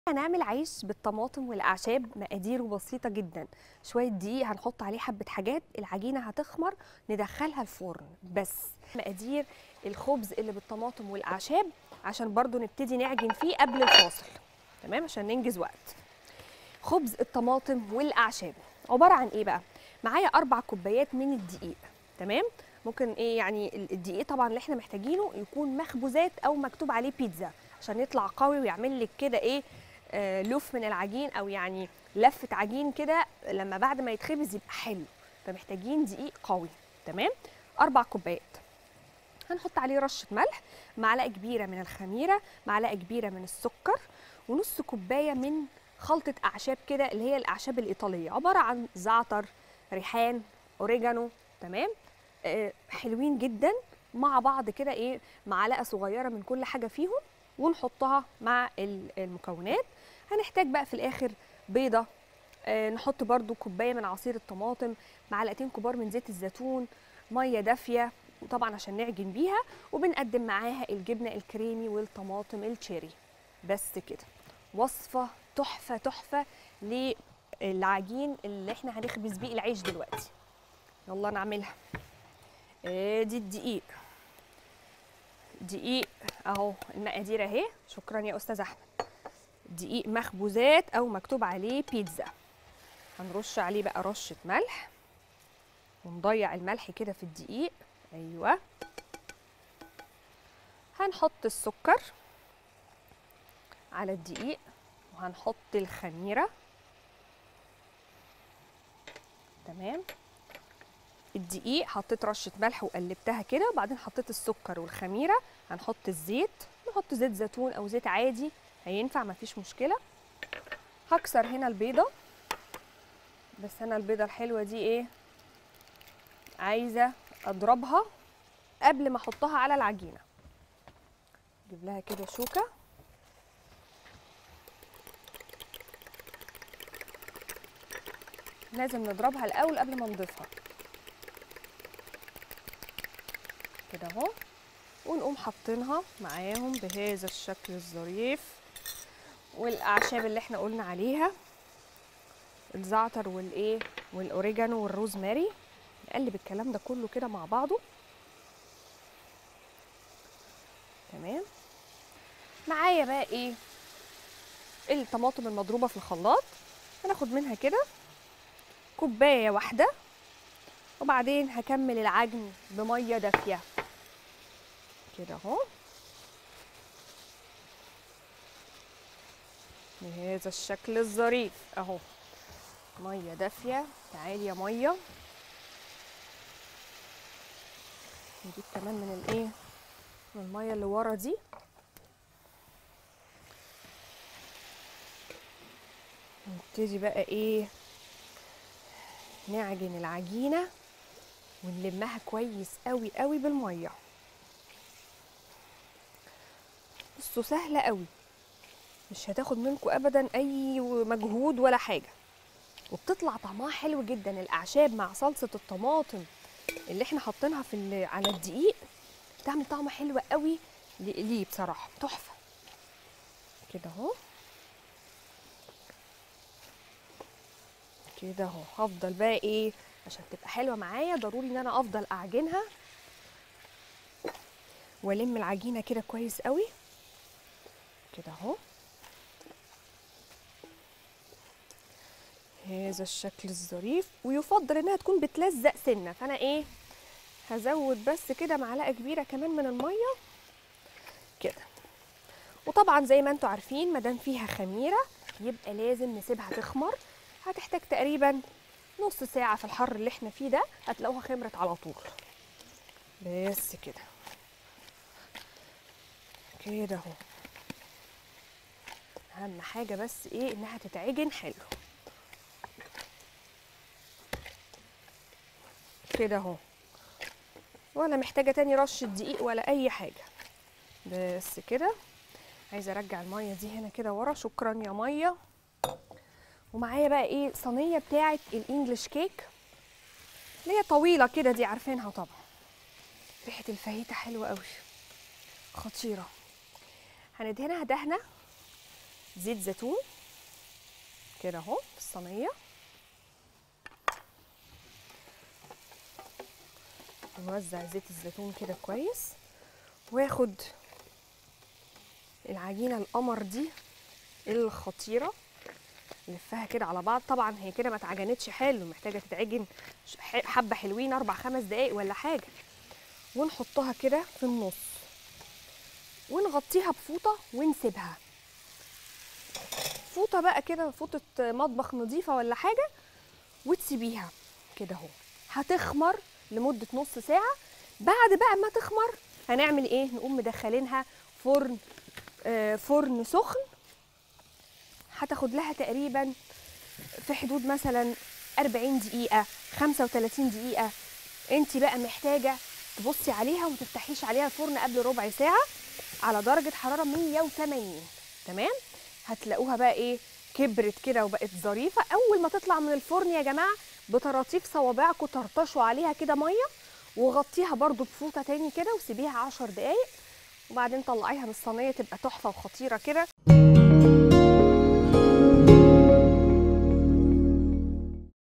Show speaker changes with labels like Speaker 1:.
Speaker 1: هنعمل عيش بالطماطم والاعشاب مقاديره بسيطه جدا شويه دقيق هنحط عليه حبه حاجات العجينه هتخمر ندخلها الفرن بس مقادير الخبز اللي بالطماطم والاعشاب عشان برضو نبتدي نعجن فيه قبل الفاصل تمام عشان ننجز وقت خبز الطماطم والاعشاب عباره عن ايه بقى معايا اربع كوبايات من الدقيق تمام ممكن ايه يعني الدقيق طبعا اللي احنا محتاجينه يكون مخبوزات او مكتوب عليه بيتزا عشان يطلع قوي ويعمل لك كده ايه آه لف من العجين او يعني لفه عجين كده لما بعد ما يتخبز يبقى حلو فمحتاجين دقيق قوي تمام اربع كوبايات هنحط عليه رشه ملح معلقه كبيره من الخميره معلقه كبيره من السكر ونص كوبايه من خلطه اعشاب كده اللي هي الاعشاب الايطاليه عباره عن زعتر ريحان اوريجانو تمام آه حلوين جدا مع بعض كده ايه معلقه صغيره من كل حاجه فيهم ونحطها مع المكونات هنحتاج بقى في الاخر بيضه آه نحط برده كوبايه من عصير الطماطم معلقتين كبار من زيت الزيتون ميه دافيه وطبعا عشان نعجن بيها وبنقدم معاها الجبنه الكريمي والطماطم التشيري بس كده وصفه تحفه تحفه للعجين اللي احنا هنخبز بيه العيش دلوقتي يلا نعملها ادي الدقيق دقيق اهو المقادير اهي شكرا يا استاذ احمد دقيق مخبوزات او مكتوب عليه بيتزا هنرش عليه بقى رشه ملح ونضيع الملح كده في الدقيق ايوه هنحط السكر على الدقيق وهنحط الخميره تمام الدقيق حطيت رشه ملح وقلبتها كده وبعدين حطيت السكر والخميره هنحط الزيت نحط زيت زيتون او زيت عادي هينفع مفيش مشكله هكسر هنا البيضه بس انا البيضه الحلوه دي ايه عايزه اضربها قبل ما احطها على العجينه اجيب لها كده شوكه لازم نضربها الاول قبل ما نضيفها كده اهو ونقوم حاطينها معاهم بهذا الشكل الظريف والاعشاب اللي احنا قلنا عليها الزعتر والايه والاوريجانو والروزماري نقلب الكلام ده كله كده مع بعضه تمام معايا بقى ايه الطماطم المضروبه في الخلاط هناخد منها كده كوبايه واحده وبعدين هكمل العجن بميه دافيه كده اهو بهذا الشكل الظريف اهو ميه دافيه تعالي يا ميه نجيب كمان من الايه من الميه اللي ورا دي نبتدي بقى ايه نعجن العجينه ونلمها كويس قوي قوي بالميه بصوا سهله قوي مش هتاخد منكم ابدا اي مجهود ولا حاجه وبتطلع طعمها حلو جدا الاعشاب مع صلصه الطماطم اللي احنا حاطينها في على الدقيق بتعمل طعم حلو قوي ليه بصراحه تحفه كده اهو كده اهو هفضل بقى ايه عشان تبقى حلوه معايا ضروري ان انا افضل اعجنها والم العجينه كده كويس قوي كده اهو هذا الشكل الظريف ويفضل انها تكون بتلزق سنه فانا ايه هزود بس كده معلقه كبيره كمان من الميه كده وطبعا زي ما انتم عارفين ما دام فيها خميره يبقى لازم نسيبها تخمر هتحتاج تقريبا نص ساعه في الحر اللي احنا فيه ده هتلاقوها خمرت على طول بس كده كده اهو اهم حاجه بس ايه انها تتعجن حلو كده اهو ولا محتاجه تاني رشه دقيق ولا اي حاجه بس كده عايزه ارجع الميه دي هنا كده ورا شكرا يا ميه ومعايا بقى ايه صينيه بتاعه الانجليش كيك اللي هي طويله كده دي عارفينها طبعا ريحه الفاهيتا حلوه قوي خطيره هندهنها دهنه زيت زيتون كده اهو في الصينيه نوزع زيت الزيتون كده كويس واخد العجينه القمر دي الخطيره نلفها كده على بعض طبعا هي كده ما اتعجنتش حلو محتاجه تتعجن ش- ح- حبه حلوين اربع خمس دقايق ولا حاجه ونحطها كده في النص ونغطيها بفوطه ونسيبها فوطه بقى كده فوطه مطبخ نظيفه ولا حاجه وتسيبيها كده اهو هتخمر لمده نص ساعه بعد بقى ما تخمر هنعمل ايه نقوم مدخلينها فرن آه فرن سخن هتاخد لها تقريبا في حدود مثلا 40 دقيقة 35 دقيقة انت بقى محتاجة تبصي عليها وما تفتحيش عليها الفرن قبل ربع ساعة على درجة حرارة 180 تمام هتلاقوها بقى ايه كبرت كده وبقت ظريفة أول ما تطلع من الفرن يا جماعة بطراطيف صوابعكم طرطشوا عليها كده مية وغطيها برضو بفوطة تاني كده وسيبيها 10 دقايق وبعدين طلعيها من الصينية تبقى تحفة وخطيرة كده